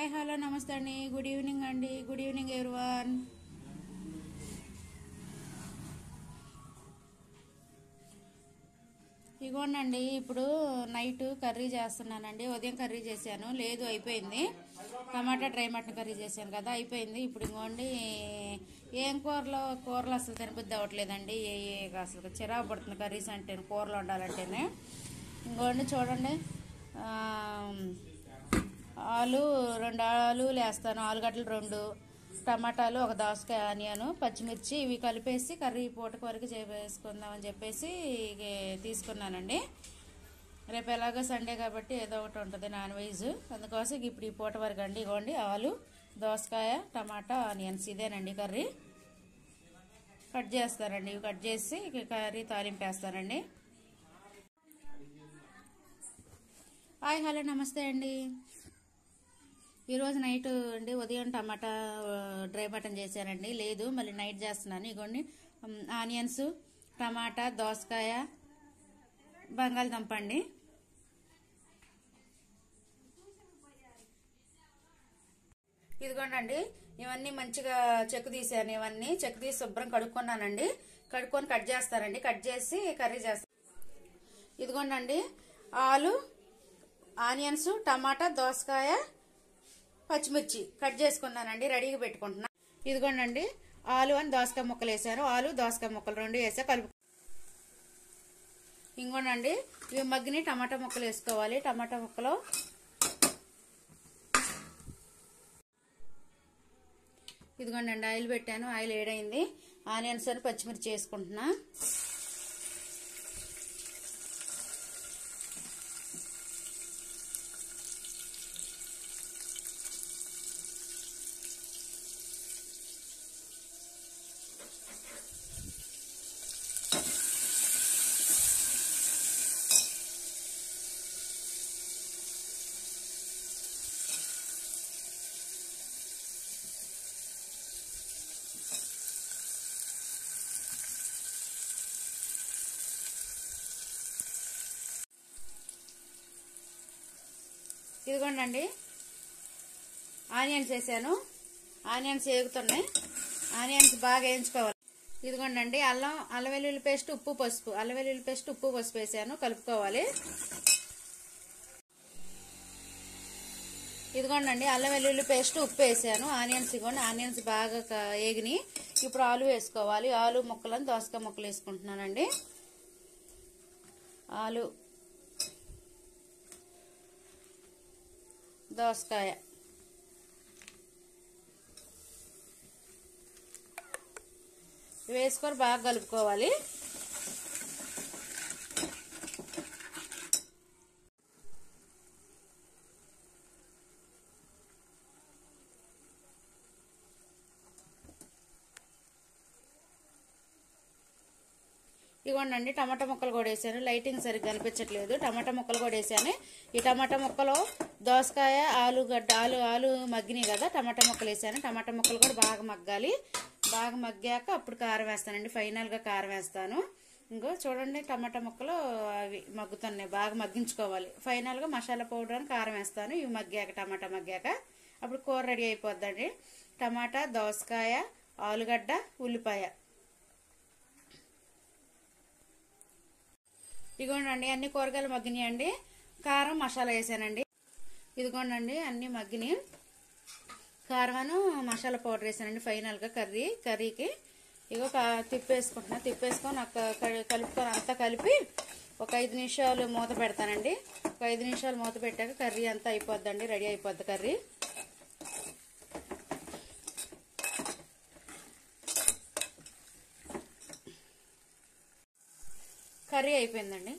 hi hello నమస్తే అండి good evening అండి గుడ్ ఈవినింగ్ ఎవరివన్ ఇగోండి ఇప్పుడు నైట్ కర్రీ చేస్తున్నానండి ఉదయం కర్రీ చేశాను లేదు అయిపోయింది టమాటా డ్రై మటన్ కర్రీ చేశాను కదా అయిపోయింది ఇప్పుడు ఇంకోండి ఏం కూరలో కూరలు అసలు తినబుద్ధి అవ్వట్లేదండి ఏ ఏ అసలు చిరాకు పడుతుంది కర్రీస్ అంటే కూరలు వండాలంటేనే ఇంకోండి చూడండి ఆ, ఆలు రెండు ఆలులు వేస్తాను ఆలుగడ్డలు రెండు టమాటాలు ఒక దోసకాయ ఆనియన్ పచ్చిమిర్చి ఇవి కలిపేసి కర్రీ పూటకు వరకు వేసుకుందామని చెప్పేసి ఇక తీసుకున్నానండి రేపు ఎలాగో సండే కాబట్టి ఏదో ఒకటి ఉంటుంది నాన్ వెజ్ అందుకోసం ఇక ఇప్పుడు ఈ పూట వరకు అండి ఇగోండి ఆలు దోసకాయ టమాటా ఆనియన్స్ ఇదేనండి కర్రీ కట్ చేస్తానండి ఇవి కట్ చేసి ఇక కర్రీ తాలింపు వేస్తానండి హాయ్ హలో నమస్తే అండి ఈరోజు నైట్ అండి ఉదయం టమాటా ఆ, డ్రై మటన్ చేశానండి లేదు మళ్ళీ నైట్ చేస్తున్నాను ఇగోండి ఉమ్, ఆనియన్స్ టమాటా దోసకాయ బంగాళదుంప అండి ఇదిగోండి ఇవన్నీ మంచిగా చెక్కు తీసాను ఇవన్నీ చెక్కు తీసి శుభ్రం కడుక్కున్నానండి కడుక్కొని కట్ చేస్తానండి కట్ చేసి కర్రీ చేస్తాను ఇదిగోండి ఆలు ఆనియన్స్ టమాటా దోసకాయ పచ్చిమిర్చి కట్ చేసుకున్నానండి రెడీగా పెట్టుకుంటున్నా ఇదిగోండి ఆలు అని దోసకాయ ముక్కలు వేసాను ఆలు దోసకాయ ముక్కలు రెండు వేసా కలుపు ఇంకోనండి ఇవి మగ్గిని టమాటా ముక్కలు వేసుకోవాలి టమాటా ముక్కలు ఇదిగోండి ఆయిల్ పెట్టాను ఆయిల్ ఏడైంది ఆనియన్స్ అని పచ్చిమిర్చి వేసుకుంటున్నా ఇదిగోండి ఆనియన్స్ వేసాను ఆనియన్స్ వేగుతున్నాయి ఆనియన్స్ బాగా వేయించుకోవాలి ఇదిగోండి అల్లం అల్లం వెల్లుల్లి పేస్ట్ ఉప్పు పసుపు అల్లం వెల్లుల్లి పేస్ట్ ఉప్పు పసుపు వేసాను కలుపుకోవాలి ఇదిగోండి అల్లం వెల్లుల్లి పేస్ట్ ఉప్పు వేసాను ఆనియన్స్ ఇవ్వండి ఆనియన్స్ బాగా క- ఏగినాయి ఇప్పుడు ఆలు వేసుకోవాలి ఆలు ముక్కలను దోసకాయ ముక్కలు వేసుకుంటున్నానండి ఆలు దోసకాయ ఇవి వేసుకొని బాగా కలుపుకోవాలి ఇగోండి టమాటా ముక్కలు కూడా వేసాను లైటింగ్ సరిగ్గా కనిపించట్లేదు టమాటా ముక్కలు కూడా వేసాను ఈ టమాటా ముక్కలో దోసకాయ ఆలుగడ్డ ఆలు ఆలు మగ్గినాయి కదా టమాటా ముక్కలు వేసాను టమాటా ముక్కలు కూడా బాగా మగ్గాలి బాగా మగ్గాక అప్పుడు కారం వేస్తానండి ఫైనల్గా కారం వేస్తాను ఇంకో చూడండి టమాటా ముక్కలు అవి మగ్గుతున్నాయి బాగా మగ్గించుకోవాలి ఫైనల్గా మసాలా పౌడర్ అని కారం వేస్తాను ఇవి మగ్గాక టమాటా మగ్గాక అప్పుడు కూర రెడీ అయిపోద్దండి టమాటా దోసకాయ ఆలుగడ్డ ఉల్లిపాయ ఇదిగోండి అన్ని కూరగాయలు మగ్గినాయండి కారం మసాలా వేసానండి ఇదిగోండి అన్ని మగ్గినాయి కారమను మసాలా పౌడర్ వేసానండి ఫైనల్గా కర్రీ కర్రీకి ఇగో క- తిప్పేసుకుంటున్నా తిప్పేసుకొని అక్క క- కలుపుకొని అంతా కలిపి ఒక ఐదు నిమిషాలు మూత పెడతానండి ఒక ఐదు నిమిషాలు మూత పెట్టాక కర్రీ అంతా అయిపోద్దండి రెడీ అయిపోద్ది కర్రీ కర్రీ అయిపోయిందండి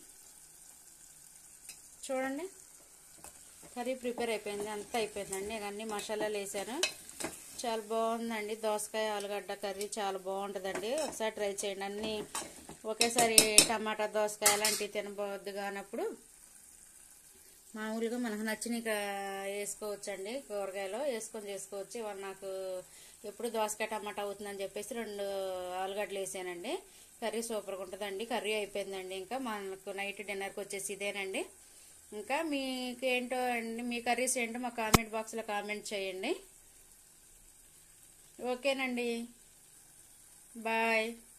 చూడండి కర్రీ ప్రిపేర్ అయిపోయింది అంతా అయిపోయిందండి నేను అన్ని మసాలాలు వేసాను చాలా బాగుందండి దోసకాయ ఆలుగడ్డ కర్రీ చాలా బాగుంటుందండి ఒకసారి ట్రై చేయండి అన్ని ఒకేసారి టమాటా దోసకాయ అలాంటివి తినబోద్దు కానప్పుడు మామూలుగా మనకు నచ్చినవి వేసుకోవచ్చండి కూరగాయలు వేసుకొని చేసుకోవచ్చు ఇవాళ నాకు ఎప్పుడు దోసకాయ టమాటా అవుతుందని చెప్పేసి రెండు ఆలుగడ్డలు వేసానండి కర్రీ సూపర్గా ఉంటుందండి కర్రీ అయిపోయిందండి ఇంకా మనకు నైట్ డిన్నర్కి వచ్చేసి ఇదేనండి ఇంకా మీకేంటో అండి మీ కర్రీస్ ఏంటో మా కామెంట్ బాక్స్లో కామెంట్ చేయండి ఓకేనండి బాయ్